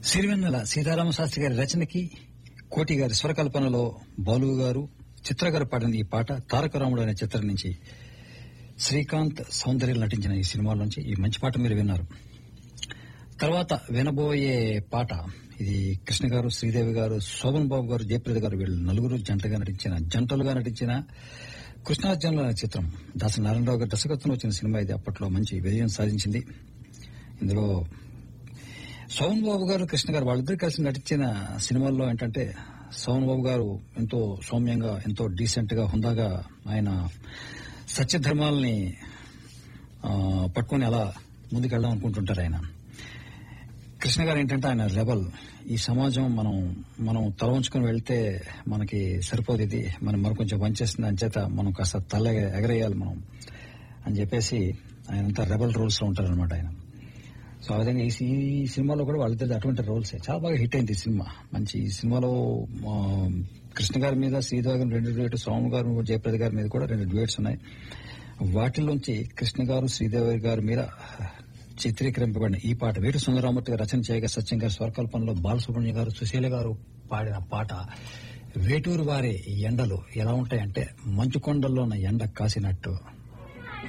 సిరివెన్నెల సీతారామ శాస్త్రి గారి రచనకి కోటి గారి స్వరకల్పనలో బాలు గారు చిత్ర గారు పాడిన ఈ పాట తారక రాముడు అనే చిత్రం నుంచి శ్రీకాంత్ సౌందర్యం నటించిన ఈ సినిమాల నుంచి ఈ మంచి పాట మీరు విన్నారు తర్వాత వినబోయే పాట ఇది కృష్ణ గారు శ్రీదేవి గారు శోభన్ బాబు గారు జయప్రద గారు వీళ్ళు నలుగురు జంటగా నటించిన జంటలుగా నటించిన కృష్ణార్జునుల అనే చిత్రం దాసరి నారాయణరావు గారి దర్శకత్వంలో వచ్చిన సినిమా ఇది అప్పట్లో మంచి విజయం సాధించింది ఇందులో సోమన్ బాబు గారు కృష్ణ గారు వాళ్ళిద్దరు కలిసి నటించిన సినిమాల్లో ఏంటంటే సోమన్ బాబు గారు ఎంతో సౌమ్యంగా ఎంతో డీసెంట్ గా హుందాగా ఆయన సత్యధర్మాలని ఆ, పట్టుకొని అలా ముందుకెళ్దాం అనుకుంటుంటారు ఆయన కృష్ణ గారు ఏంటంటే ఆయన రెబల్ ఈ సమాజం మనం మనం తల ఉంచుకొని వెళ్తే మనకి సరిపోదు ఇది మనం మరి కొంచెం పనిచేస్తుంది అని చేత మనం కాస్త తల ఎగరేయాలి మనం అని చెప్పేసి ఆయన అంతా రెబల్ రోల్స్ లో ఉంటారనమాట ఆయన సో ఆ విధంగా ఈ సి- ఈ సినిమాలో కూడా వాళ్ళిద్దరు అటువంటి రోల్స్ చాలా బాగా హిట్ అయింది ఈ సినిమా మంచి ఈ సినిమాలో ఆ, కృష్ణ గారి మీద శ్రీదేవి గారి రెండు డ్యూయట్ సోము గారు జయప్రద గారి మీద కూడా రెండు డ్యూయట్స్ ఉన్నాయి వాటిలోంచి కృష్ణ గారు శ్రీదేవి గారి మీద చిత్రీకరింపబడిన ఈ పాట వేటు సుందరరామూర్తి గారు రచన చేయగా సత్యం గారి స్వరకల్పనలో బాలసుబ్రహ్మణ్య గారు సుశీల గారు పాడిన పాట వేటూరు వారి ఎండలు ఎలా ఉంటాయంటే మంచు కొండల్లో ఉన్న ఎండ కాసినట్టు